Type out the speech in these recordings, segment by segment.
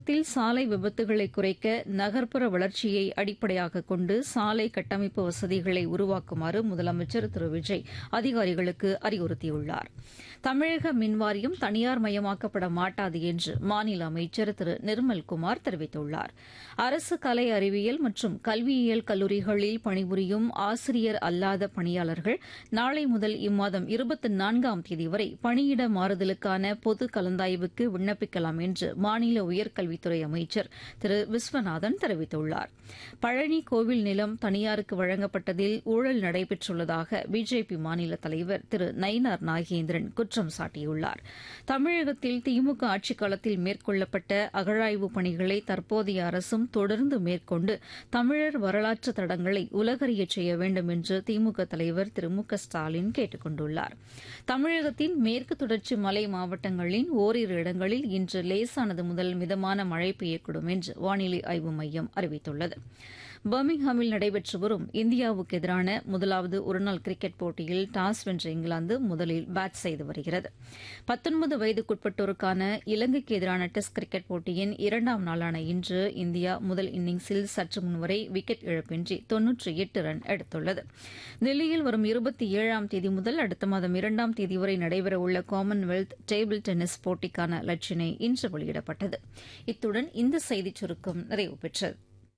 தமிழகத்தில் சாலை விபத்துகளை குறைக்க நகர்ப்புற வளர்ச்சியை அடிப்படையாக கொண்டு சாலை கட்டமைப்பு வசதிகளை உருவாக்குமாறு முதலமைச்சர் திரு விஜய் அதிகாரிகளுக்கு அறிவுறுத்தியுள்ளார் தமிழக மின்வாரியம் தனியார் மயமாக்கப்பட மாட்டாது என்று மாநில அமைச்சர் திரு நிர்மல்குமார் தெரிவித்துள்ளார் அரசு கலை அறிவியல் மற்றும் கல்வியியல் கல்லூரிகளில் பணிபுரியும் ஆசிரியர் அல்லாத பணியாளர்கள் நாளை முதல் இம்மாதம் இருபத்தி நான்காம் தேதி வரை பணியிட மாறுதலுக்கான பொது கலந்தாய்வுக்கு விண்ணப்பிக்கலாம் என்று மாநில உயர்கல்வித்துறை அமைச்சர் திரு விஸ்வநாதன் தெரிவித்துள்ளார் பழனி கோவில் நிலம் தனியாருக்கு வழங்கப்பட்டதில் ஊழல் நடைபெற்றுள்ளதாக பிஜேபி மாநில தலைவர் திரு நயினார் நாகேந்திரன் குற்றம் சாட்டியுள்ளார் தமிழகத்தில் திமுக ஆட்சிக் காலத்தில் மேற்கொள்ளப்பட்ட அகழாய்வு பணிகளை தற்போதைய அரசும் தொடர்ந்து மேற்கொண்டு தமிழர் வரலாற்று தடங்களை உலகறியச் செய்ய வேண்டும் என்று திமுக தலைவர் திரு மு க ஸ்டாலின் கேட்டுக் கொண்டுள்ளார் தமிழகத்தின் மேற்கு தொடர்ச்சி மலை மாவட்டங்களின் ஓரிரு இடங்களில் இன்று லேசானது முதல் மிதமான மழை பெய்யக்கூடும் என்று வானிலை ஆய்வு மையம் அறிவித்துள்ளது பர்மிங்ஹாமில் நடைபெற்று வரும் இந்தியாவுக்கு எதிரான முதலாவது ஒருநாள் கிரிக்கெட் போட்டியில் டாஸ் வென்ற இங்கிலாந்து முதலில் பேட் செய்து வருகிறது பத்தொன்பது வயதுக்குட்பட்டோருக்கான இலங்கைக்கு எதிரான டெஸ்ட் கிரிக்கெட் போட்டியின் இரண்டாம் நாளான இன்று இந்தியா முதல் இன்னிங்ஸில் சற்று முன்வரை விக்கெட் இழப்பின்றி தொன்னூற்றி எட்டு ரன் எடுத்துள்ளது தில்லியில் வரும் இருபத்தி ஏழாம் தேதி முதல் அடுத்த மாதம் இரண்டாம் தேதி வரை நடைபெறவுள்ள காமன்வெல்த் டேபிள் டென்னிஸ் போட்டிக்கான லட்சினை இன்று வெளியிடப்பட்டது இத்துடன் இந்த செய்திச் சுருக்கம் நிறைவு பெற்றது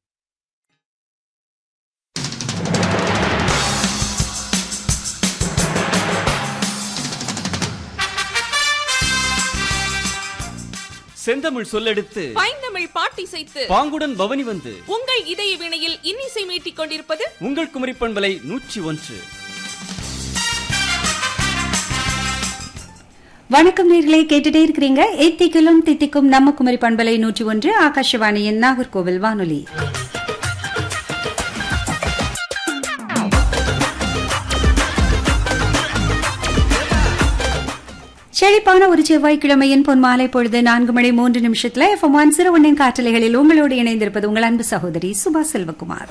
செந்தமிழ் சொல்லெடுத்து பைந்தமிழ் பாட்டிசைத்து பாங்குடன் பவனி வந்து உங்கள் இதய வினையில் இன்னிசை மீட்டிக் கொண்டிருப்பது உங்கள் குமரி பண்பலை நூற்றி ஒன்று வணக்கம் நேர்களே கேட்டுட்டே இருக்கிறீங்க ஏத்திக்கிலும் தித்திக்கும் நம்ம குமரி பண்பலை நூற்றி ஒன்று ஆகாஷவாணியின் நாகர்கோவில் வானொலி செழிப்பான ஒரு செவ்வாய்க்கிழமையின் பொன் மாலை பொழுது நான்கு மணி மூன்று நிமிஷத்துல எஃப்எம் ஒன் சிறு ஒன்னின் காற்றலைகளில் உங்களோடு இணைந்திருப்பது உங்கள் அன்பு சகோதரி Subha Selvakumar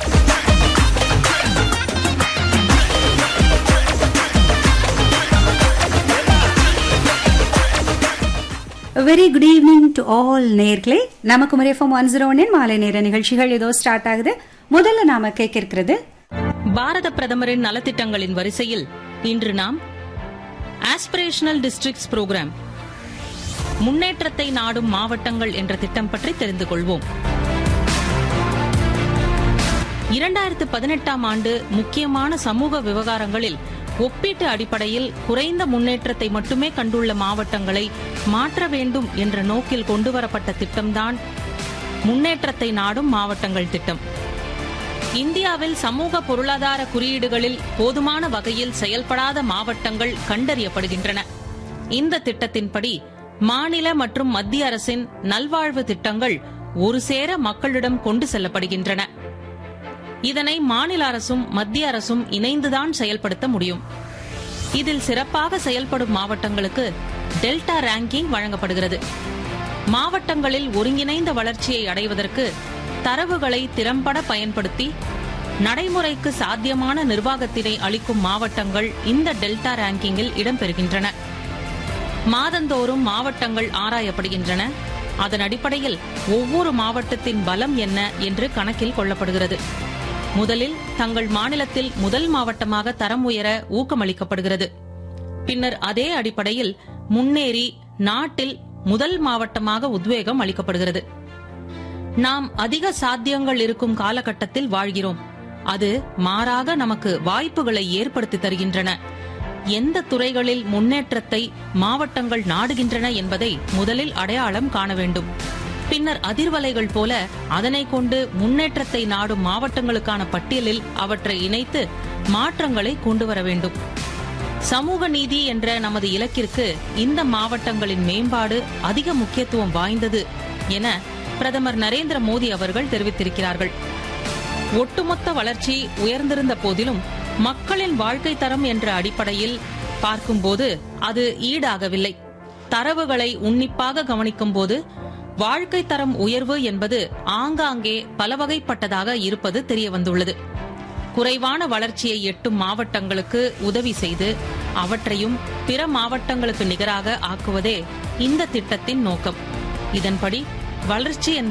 very good evening to all நேர்களே நமக்கு முறை எஃப்எம் ஒன் ஜீரோ ஒன்னின் மாலை நேர நிகழ்ச்சிகள் ஏதோ ஸ்டார்ட் ஆகுது முதல்ல நாம கேட்க இருக்கிறது பாரத பிரதமரின் நலத்திட்டங்களின் வரிசையில் இன்று நாம் ஆஸ்பிரேஷனல் டிஸ்ட்ரிக்ட்ஸ் புரோகிராம் முன்னேற்றத்தை நாடும் மாவட்டங்கள் என்ற திட்டம் பற்றி தெரிந்து கொள்வோம் இரண்டாயிரத்து பதினெட்டாம் ஆண்டு முக்கியமான சமூக விவகாரங்களில் ஒப்பீட்டு அடிப்படையில் குறைந்த முன்னேற்றத்தை மட்டுமே கண்டுள்ள மாவட்டங்களை மாற்ற வேண்டும் என்ற நோக்கில் கொண்டுவரப்பட்ட திட்டம்தான் முன்னேற்றத்தை நாடும் மாவட்டங்கள் திட்டம் இந்தியாவில் சமூக பொருளாதார குறியீடுகளில் போதுமான வகையில் செயல்படாத மாவட்டங்கள் கண்டறியப்படுகின்றன இந்த திட்டத்தின்படி மாநில மற்றும் மத்திய அரசின் நல்வாழ்வு திட்டங்கள் ஒரு சேர மக்களிடம் கொண்டு செல்லப்படுகின்றன இதனை மாநில அரசும் மத்திய அரசும் இணைந்துதான் செயல்படுத்த முடியும் இதில் சிறப்பாக செயல்படும் மாவட்டங்களுக்கு டெல்டா ரேங்கிங் வழங்கப்படுகிறது மாவட்டங்களில் ஒருங்கிணைந்த வளர்ச்சியை அடைவதற்கு தரவுகளை திறம்பட பயன்படுத்தி நடைமுறைக்கு சாத்தியமான நிர்வாகத்தினை அளிக்கும் மாவட்டங்கள் இந்த டெல்டா ரேங்கிங்கில் இடம்பெறுகின்றன மாதந்தோறும் மாவட்டங்கள் ஆராயப்படுகின்றன அதன் அடிப்படையில் ஒவ்வொரு மாவட்டத்தின் பலம் என்ன என்று கணக்கில் கொள்ளப்படுகிறது முதலில் தங்கள் மாநிலத்தில் முதல் மாவட்டமாக தரம் உயர ஊக்கமளிக்கப்படுகிறது பின்னர் அதே அடிப்படையில் முன்னேறி நாட்டில் முதல் மாவட்டமாக உத்வேகம் அளிக்கப்படுகிறது நாம் அதிக சாத்தியங்கள் இருக்கும் காலகட்டத்தில் வாழ்கிறோம் அது மாறாக நமக்கு வாய்ப்புகளை ஏற்படுத்தி தருகின்றன எந்த துறைகளில் முன்னேற்றத்தை மாவட்டங்கள் நாடுகின்றன என்பதை முதலில் அடையாளம் காண வேண்டும் பின்னர் அதிர்வலைகள் போல அதனை கொண்டு முன்னேற்றத்தை நாடும் மாவட்டங்களுக்கான பட்டியலில் அவற்றை இணைத்து மாற்றங்களை கொண்டு வர வேண்டும் சமூக நீதி என்ற நமது இலக்கிற்கு இந்த மாவட்டங்களின் மேம்பாடு அதிக முக்கியத்துவம் வாய்ந்தது என பிரதமர் நரேந்திர மோடி அவர்கள் தெரிவித்திருக்கிறார்கள் ஒட்டுமொத்த வளர்ச்சி உயர்ந்திருந்த போதிலும் மக்களின் வாழ்க்கை தரம் என்ற அடிப்படையில் பார்க்கும்போது அது ஈடாகவில்லை தரவுகளை உன்னிப்பாக கவனிக்கும் போது வாழ்க்கை தரம் உயர்வு என்பது ஆங்காங்கே பலவகைப்பட்டதாக இருப்பது தெரியவந்துள்ளது குறைவான வளர்ச்சியை எட்டும் மாவட்டங்களுக்கு உதவி செய்து அவற்றையும் பிற மாவட்டங்களுக்கு நிகராக ஆக்குவதே இந்த திட்டத்தின் நோக்கம் இதன்படி வளர்ச்சி